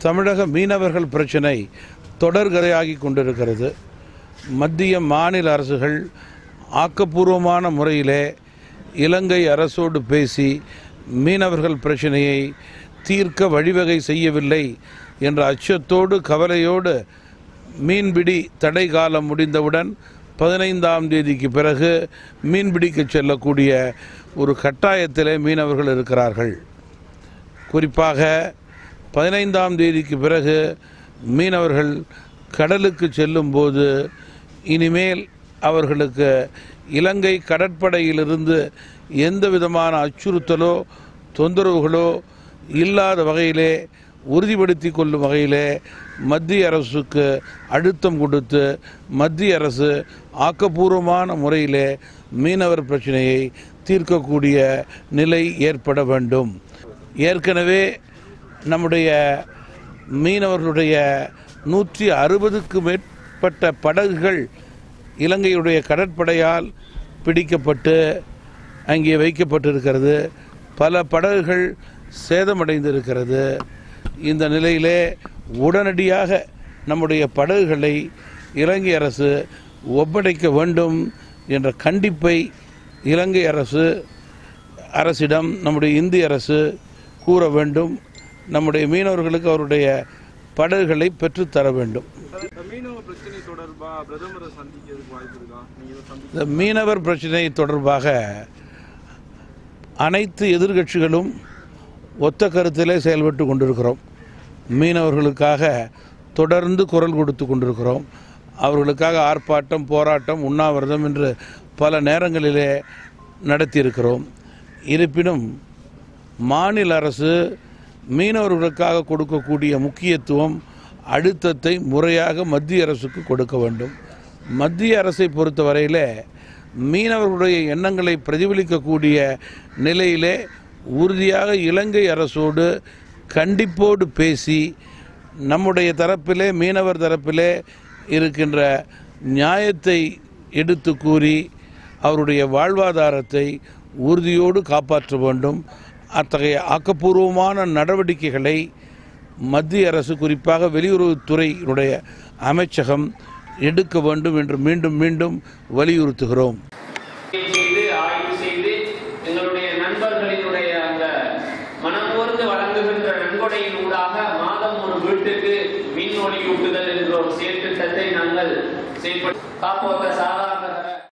தமிழக மீனவர்கள் பிரச்சினை தொடர்கதையாகி கொண்டிருக்கிறது மத்திய மாநில அரசுகள் ஆக்கப்பூர்வமான முறையிலே இலங்கை அரசோடு பேசி மீனவர்கள் பிரச்சனையை தீர்க்க வழிவகை செய்யவில்லை என்ற அச்சத்தோடு கவலையோடு மீன்பிடி தடை காலம் முடிந்தவுடன் பதினைந்தாம் தேதிக்கு பிறகு மீன்பிடிக்க செல்லக்கூடிய ஒரு கட்டாயத்திலே மீனவர்கள் இருக்கிறார்கள் குறிப்பாக பதினைந்தாம் தேதிக்கு பிறகு மீனவர்கள் கடலுக்கு செல்லும்போது இனிமேல் அவர்களுக்கு இலங்கை கடற்படையிலிருந்து எந்த விதமான அச்சுறுத்தலோ தொந்தரவுகளோ இல்லாத வகையிலே உறுதிப்படுத்தி கொள்ளும் வகையிலே மத்திய அரசுக்கு அழுத்தம் கொடுத்து மத்திய அரசு ஆக்கப்பூர்வமான முறையிலே மீனவர் பிரச்சனையை தீர்க்கக்கூடிய நிலை ஏற்பட வேண்டும் ஏற்கனவே நம்முடைய மீனவர்களுடைய நூற்றி அறுபதுக்கு மேற்பட்ட படகுகள் இலங்கையுடைய கடற்படையால் பிடிக்கப்பட்டு அங்கே வைக்கப்பட்டிருக்கிறது பல படகுகள் சேதமடைந்திருக்கிறது இந்த நிலையிலே உடனடியாக நம்முடைய படகுகளை இலங்கை அரசு ஒப்படைக்க வேண்டும் என்ற கண்டிப்பை இலங்கை அரசு அரசிடம் நம்முடைய இந்திய அரசு கூற வேண்டும் நம்முடைய மீனவர்களுக்கு அவருடைய படகுகளை பெற்றுத்தர வேண்டும் இந்த மீனவ பிரச்சனை தொடர்பா பிரதமரை சந்திக்கிறதுக்கு வாய்ப்பு இருக்கா நீங்க இதை சந்தி இந்த மீனவர் பிரச்சனை தொடர்பாக அனைத்து எதிர்க்கட்சிகளும் ஒத்த கருத்திலே செயல்பட்டு கொண்டிருக்கிறோம் மீனவர்களுக்காக தொடர்ந்து குரல் கொடுத்து கொண்டிருக்கிறோம் அவர்களுக்காக ஆர்ப்பாட்டம் போராட்டம் உண்ணாவிரதம் என்று பல நேரங்களிலே நடத்தியிருக்கிறோம் இருப்பினும் மாநில அரசு மீனவர்களுக்காக கொடுக்கக்கூடிய முக்கியத்துவம் அழுத்தத்தை முறையாக மத்திய அரசுக்கு கொடுக்க வேண்டும் மத்திய அரசை பொறுத்தவரையிலே மீனவர்களுடைய எண்ணங்களை பிரதிபலிக்கக்கூடிய நிலையிலே உறுதியாக இலங்கை அரசோடு கண்டிப்போடு பேசி நம்முடைய தரப்பிலே மீனவர் தரப்பிலே இருக்கின்ற நியாயத்தை எடுத்து கூறி அவருடைய வாழ்வாதாரத்தை உறுதியோடு காப்பாற்ற வேண்டும் அத்தகைய ஆக்கப்பூர்வமான நடவடிக்கைகளை மத்திய அரசு குறிப்பாக வெளியுறவுத்துறையினுடைய அமைச்சகம் எடுக்க வேண்டும் என்று மீண்டும் மீண்டும் வலியுறுத்துகிறோம் செய்து ஆய்வு செய்து எங்களுடைய நண்பர்களினுடைய அந்த மனமுவர்ந்து வழங்குகின்ற நன்கொடையின் ஊடாக மாதம் ஒரு வீட்டுக்கு மின் ஒளியூட்டுதல் என்ற ஒரு செயல் திட்டத்தை நாங்கள் செயல்பட காப்போக்க சாதாரண